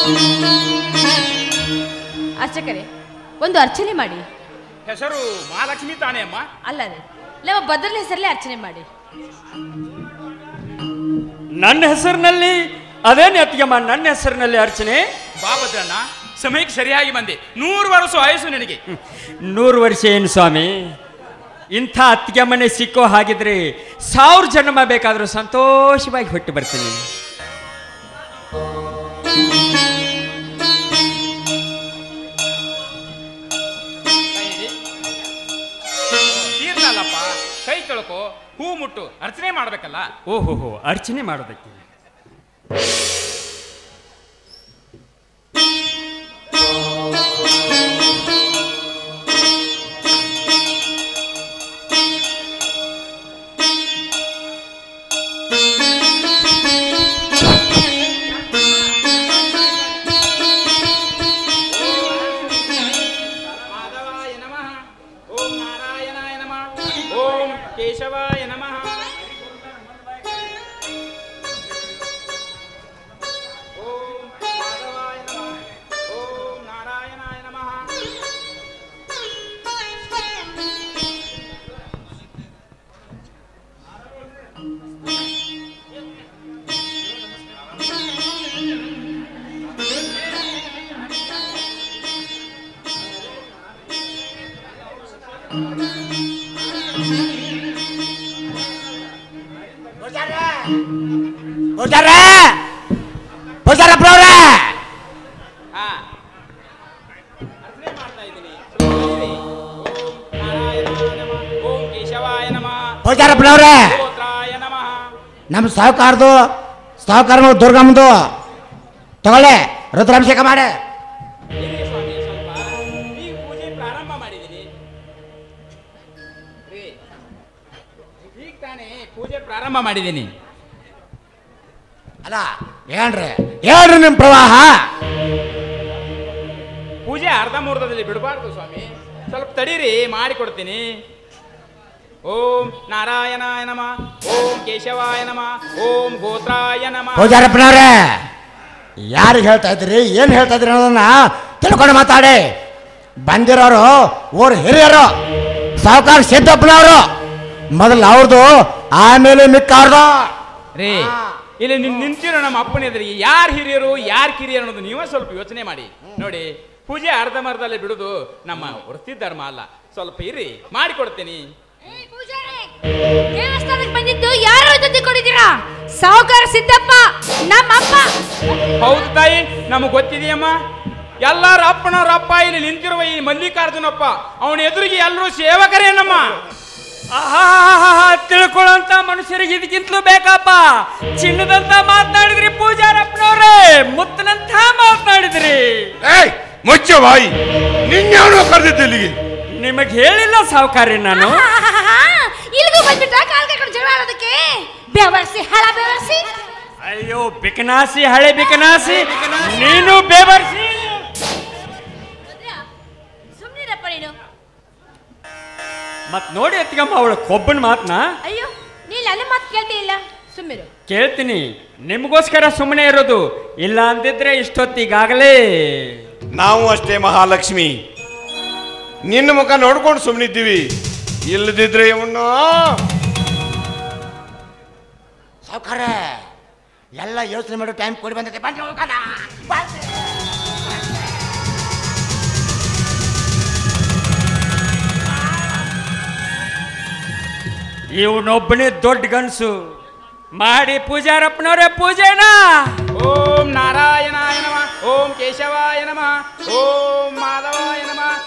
ಅರ್ಚಕರೇ ಒಂದು ಅರ್ಚನೆ ಮಾಡಿ ಹೆಸರು ಮಹಾಲಕ್ಷ್ಮಿ ತಾನೇ ಅಮ್ಮ ಅಲ್ಲ ರೀ ನಮ್ಮ ಭದ್ರನ ಹೆಸರಲ್ಲೇ ಅರ್ಚನೆ ಮಾಡಿ ನನ್ನ ಹೆಸರಿನಲ್ಲಿ ಅದೇನು ಅತ್ತಿಗೆಮ್ಮ ನನ್ನ ಹೆಸರಿನಲ್ಲಿ ಅರ್ಚನೆ ಬಾಬದ್ರಣ್ಣ ಸಮಯಕ್ಕೆ ಸರಿಯಾಗಿ ಬಂದೆ ನೂರು ವರ್ಷ ಆಯಸ್ಸು ನಿನಗೆ ನೂರು ವರ್ಷ ಏನು ಸ್ವಾಮಿ ಇಂಥ ಅತ್ತಿಗೆ ಮನೆ ಸಿಕ್ಕೋ ಹಾಗಿದ್ರೆ ಸಾವಿರ ಜನ್ಮ ಬೇಕಾದರೂ ಸಂತೋಷವಾಗಿ ಹುಟ್ಟಿ ಬರ್ತೀನಿ ಕೈ ಹಿಡಿ. ತೀರ್ನಲ್ಲಪ್ಪ ಕೈ ತೊಳ್ಕೊ ಹೂ ಮುಟ್ಟು ಅರ್ಚನೆ ಮಾಡ್ಬೇಕಲ್ಲ ಓಹೋ ಹೋ ಅರ್ಚನೆ ಮಾಡೋದಕ್ಕೆ ಮಾಧವಾಯ ನಮಃ ಓಂ ನಾರಾಯಣಾಯ ನಮಃ ಓಂ ಕೇಶವಾಯ ನಮಃ ಓಂ ಮಾಧವಾಯ ನಮಃ ಓಂ ನಾರಾಯಣಾಯ ನಮಃ ಪೂಜಾರ ಪೂಜಾರ ಪ್ರವ್ರೆ ಹಾ ಅರ್ಚನೆ ಮಾಡ್ತಾ ಇದ್ದೀನಿ ಓಂ ನಾರಾಯಣಾಯ ನಮಃ ಓಂ ಕೇಶವಾಯ ನಮಃ ಪೂಜಾರ ಪ್ರವ್ರೆ ಗೋತ್ರಾಯ ನಮಃ ನಮ್ಮ ಸಾಹುಕಾರದು ಸಾಹುಕಾರ ದುರ್ಗಮ್ಮದು ತಗೊಳ್ಳೆ ರುದ್ರಾಭಿಷೇಕ ಮಾಡೆ ಇರಿ ಸ್ವಾಮಿ ಸ್ವಲ್ಪ ಈಗ ಪೂಜೆ ಪ್ರಾರಂಭ ಮಾಡಿದ್ದೀನಿ ರೀ, ಈಗ ತಾನೇ ಪೂಜೆ ಪ್ರಾರಂಭ ಮಾಡಿದ್ದೀನಿ ಅಲ್ಲ ಏನ್ರಿ ಹೇಳ್ರಿ ನಿಮ್ಮ ಪ್ರವಾಹ ಪೂಜೆ ಅರ್ಧಮುರ್ಧದಲ್ಲಿ ಬಿಡಬಾರ್ದು ಸ್ವಾಮಿ ಸ್ವಲ್ಪ ತಡೀರಿ ಮಾಡಿಕೊಡ್ತೀನಿ ಓಂ ನಾರಾಯಣಾಯ ನಮಃ ಓಂ ಕೇಶವಾಯ ನಮಃ ಓಂ ಗೋತ್ರಾಯ ನಮಃ ಪೂಜಾರಪ್ಪನವ್ರೆ ಯಾರಿಗೆ ಹೇಳ್ತಾ ಇದ್ದೀರಿ ಏನು ಹೇಳ್ತಾ ಇದ್ದೀರಿ ಅನ್ನೋದನ್ನ ತಿಳ್ಕೊಂಡು ಮಾತಾಡಿ ಬಂದಿರೋರು ಊರ್ ಹಿರಿಯರು ಸಾಹುಕಾರ ಸಿದ್ದಪ್ಪನವರು ಮೊದಲು ಅವ್ರದ್ದು ಆಮೇಲೆ ಮಿಕ್ಕ ಅವ್ರದ್ದು ರೀ ಇಲ್ಲಿ ನಿನ್ ನಿಂತಿರೋ ನಮ್ಮ ಅಪ್ಪನ ಎದುರಿಗೆ ಯಾರು ಹಿರಿಯರು ಯಾರು ಕಿರಿಯರು ಅನ್ನೋದು ನೀವೇ ಸ್ವಲ್ಪ ಯೋಚನೆ ಮಾಡಿ ನೋಡಿ ಪೂಜೆ ಅರ್ಧಮರ್ಧದಲ್ಲಿ ಬಿಡುದು ನಮ್ಮ ವೃತ್ತಿ ಧರ್ಮ ಅಲ್ಲ ಸ್ವಲ್ಪ ಇರಿ ಮಾಡಿಕೊಡ್ತೀನಿ ದೇವಸ್ಥಾನಕ್ಕೆ ಬಂದಿದ್ದು ಯಾರು ತಂದು ಕೊಡಿದ್ದೀರಾ ಸಾಹುಕಾರ ಸಿದ್ದಪ್ಪ ನಮ್ಮ ಅಪ್ಪ ಹೌದು ತಾಯಿ ನಮಗೆ ಗೊತ್ತಿದೆಯಮ್ಮ ಎಲ್ಲಾರ ಅಪ್ಪನವ್ರ ಅಪ್ಪ ಇಲ್ಲಿ ನಿಂತಿರುವ ಈ ಮಲ್ಲಿಕಾರ್ಜುನಪ್ಪ ಅವನ ಎದುರಿಗೆ ಎಲ್ಲರೂ ಸೇವಕರೇನಮ್ಮ ಆಹಾಹಾಹಾ, ತಿಳ್ಕೊಳ್ಳೋಂತ ಮನುಷ್ಯರಿಗೆ ಇದಕ್ಕಿಂತಲೂ ಬೇಕಪ್ಪ ಚಿನ್ನದಂತ ಮಾತನಾಡಿದ್ರಿ ಪೂಜಾರಪ್ಪನವ್ರೆ ಮುತ್ತನಂತ ಮಾತನಾಡಿದ್ರಿ ಏಯ್ ಮುಚ್ಚ ಬಾಯಿ ನಿನ್ಯಾವನು ಕರೆದಿದ್ದು ಇಲ್ಲಿಗೆ ನಿಮಗೆ ಹೇಳಿಲ್ಲ ಸಾವುಕಾರಿ ನಾನು ಇಲ್ಲಿಗೂ ಬಂದ್ಬಿಟ್ಟ ಕಾಲ್ ಕೈಕೊಂಡು ಜಗಳ ಆಡೋದಕ್ಕೆ ಬೆವರ್ಸಿ ಹಳ ಬೆವರ್ಸಿ ಅಯ್ಯೋ ಬಿಕನಾಸಿ ಹಳೆ ಬಿಕನಾಸಿ ನೀನು ಬೇವರ್ಸಿ ಸುಮ್ಮನಿರಪ್ಪ ನೀನು ಮತ್ ನೋಡಿ ಅತ್ತಿಗಮ್ಮ ಅವಳ ಕೊಬ್ಬನ ಮಾತನ್ನ ಅಯ್ಯೋ ನೀ ನನ್ನ ಮಾತು ಕೇಳ್ತಿ ಇಲ್ಲ ಸುಮ್ಮಿರು ಕೇಳ್ತೀನಿ ನಿಮಗೋಸ್ಕರ ಸುಮ್ಮನೆ ಇರೋದು ಇಲ್ಲ ಅಂದಿದ್ರೆ ಇಷ್ಟೊತ್ತಿಗಾಗಲೇ ನಾವು ಅಷ್ಟೇ ಮಹಾಲಕ್ಷ್ಮಿ ನಿನ್ನ ಮುಖ ನೋಡ್ಕೊಂಡು ಸುಮ್ಮನಿದ್ದೀವಿ ಇಲ್ಲದಿದ್ರೆ ಇವನು ಸಾಹುಕಾರ ಎಲ್ಲ ಯೋಚನೆ ಮಾಡೋ ಟೈಮ್ ಕೊಡಿ ಬಂದೈತೆ ಬನ್ನಿ ಹೋಗೋಣ. ಬನ್ನಿ. ಇವನೊಬ್ಬನೇ ದೊಡ್ಡ ಗನ್ಸು ಮಾಡಿ ಪೂಜಾರಪ್ಪನವ್ರೆ ಪೂಜೆನಾ ಓಂ ನಾರಾಯಣಾಯ ನಮಃ ಓಂ ಕೇಶವಾಯ ನಮಃ ಓಂ ಮಾಧವಾಯ ನಮಃ